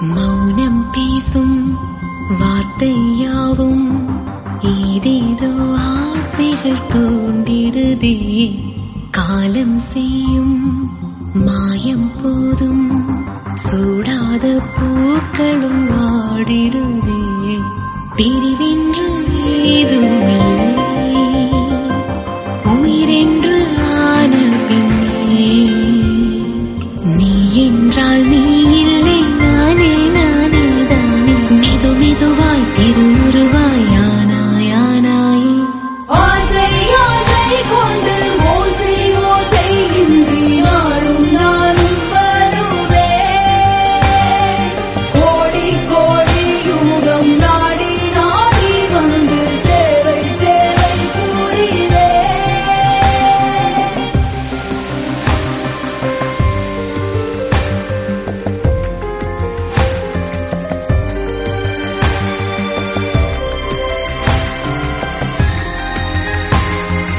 மௌனம் பேசும் வார்த்தையாவும் ஏதேதோ ஆசைகள் தூண்டிடுதே காலம் செய்யும் மாயம் போதும் சூடாத பூக்களும் வாடிடுதே பிரிவென்று ஏதுமில்லை உயிரென்று ஆன பின்னே நீ என்றால் நீ இல்லை நானே நானே தானே மெது மெதுவாய் திருவுருவாய் ஆனாய் ஆனாயே ஆசை ஆசை கொண்டு ஓசை ஓசை இன்றி நாளும் நானும் வருவேன் கோடி கோடி யுகம் நாடி நாடி வந்து சேவை சேவை புரிவேன்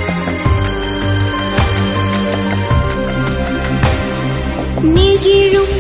நெகிழும்